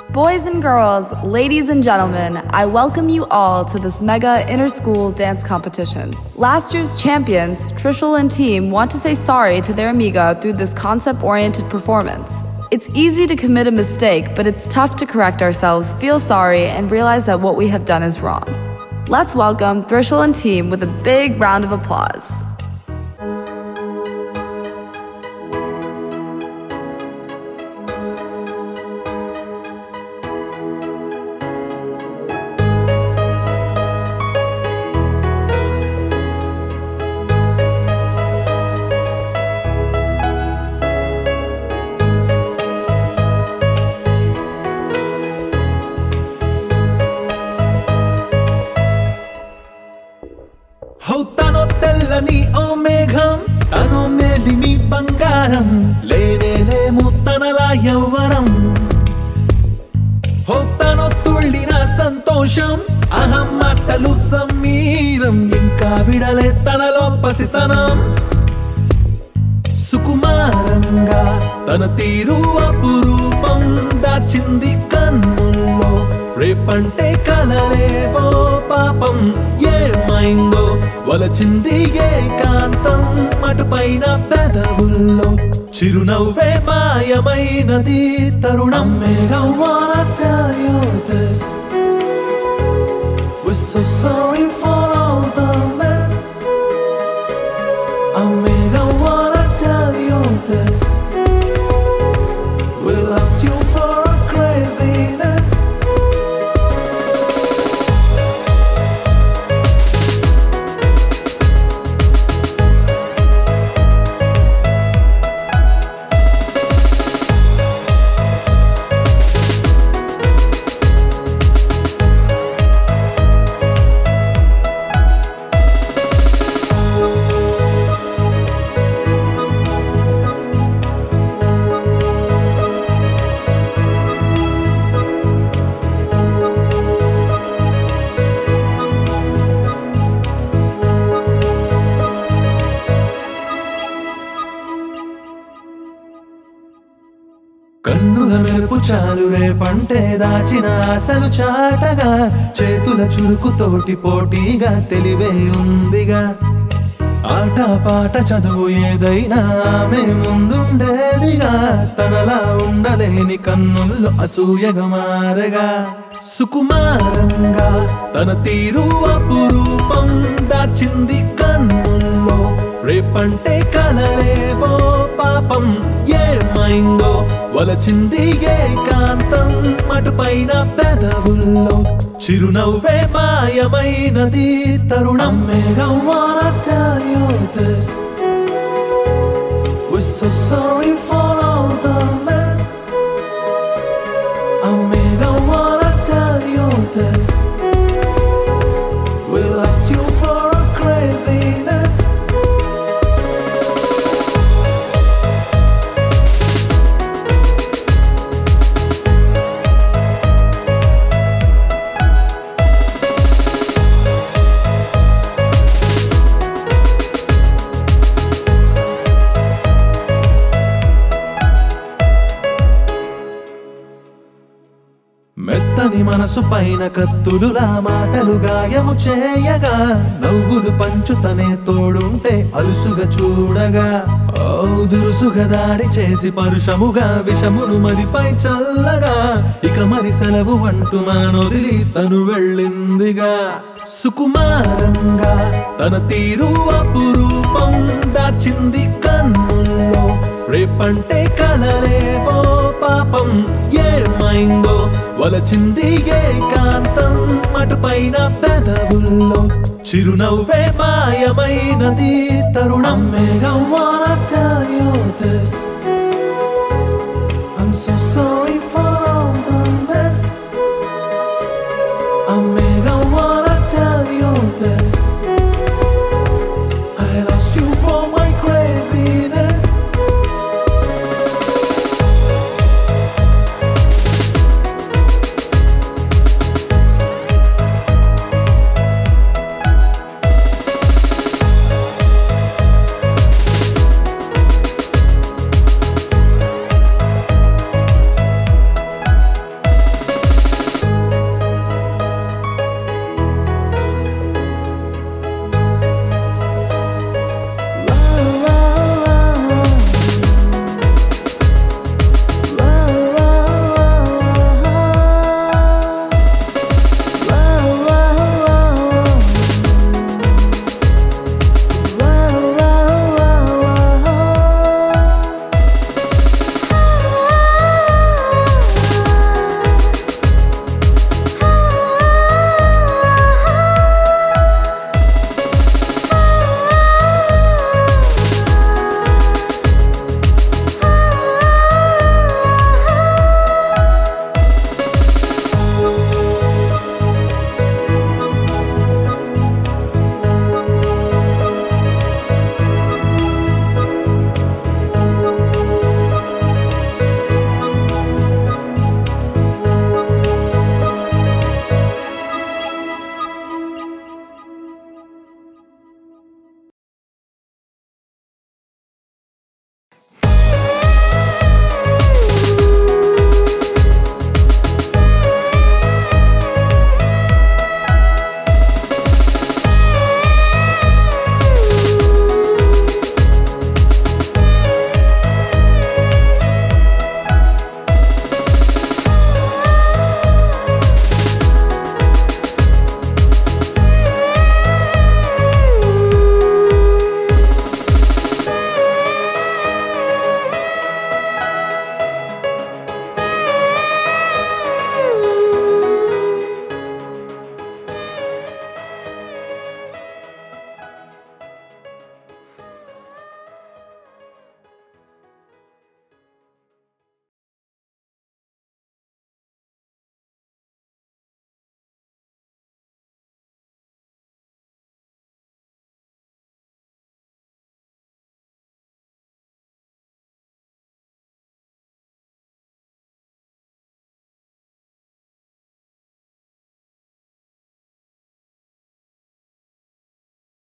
Boys and girls, ladies and gentlemen, I welcome you all to this mega inter-school dance competition. Last year's champions, Trishul and team, want to say sorry to their amiga through this concept-oriented performance. It's easy to commit a mistake, but it's tough to correct ourselves, feel sorry, and realize that what we have done is wrong. Let's welcome Thrishul and team with a big round of applause. హౌ తనో తెల్లని ఓ మేఘం తనో మేలిమి బంగారం లేనే లేము తనలా యవ్వనం హో తనో తుళ్ళిన సంతోషం అహం మాటలు సమీరం ఇంకా విడలే తనలో పసితనం సుకుమారంగా తన తీరు అపురూపం దాచింది కన్నుల్లో రేపంటే కలలేవో పాపం ఏమైందో వలచింది ఏకాంతం అటుపైన పెదవుల్లో చిరునవ్వే మాయమైనది తరుణం మేఘం wanna tell you this We're so sorry for all the mess I mean, I wanna tell you this. We lost you for our craziness. కన్నుల మెరుపు చాలు రేపంటే దాచిన ఆశలు చాటగా చేతుల చురుకుతోటి పోటీగా తెలివే ఉందిగా ఆట పాట చదువు ఏదైనా ఆమె ముందుండేదిగా తనలా ఉండలేని కన్నుల్లో అసూయగా మారగా సుకుమారంగా తన తీరు అపురూపం దాచింది కన్నుల్లో రేపంటే కలలేవో పాపం ఏమైందో వలచింది ఏకాంతం అటుపైన పెదవుల్లో చిరునవ్వే మాయమైనది తరుణం మేఘం wanna tell you this We're so sorry for all the mess I mean, I wanna tell you this We lost you for our craziness మెత్తని మనసు పైన కత్తులులా మాటలు గాయము చేయగా నవ్వులు పంచుతనే తోడుంటే అలుసుగా చూడగా ఓ దురుసుగా దాడి చేసి పరుషముగా విషమును మరిపై చల్లగా ఇక మరి సెలవు అంటూ మనొదిలి తను వెళ్ళిందిగా సుకుమారంగా తన తీరు అపురూపం దాచింది కన్నుల్లో రేపంటే కలలేవో పాపం ఏమైందో వలచింది ఏకాంతం అటుపైన పెదవుల్లో చిరునవ్వే మాయమైనది తరుణం మేఘం wanna tell you this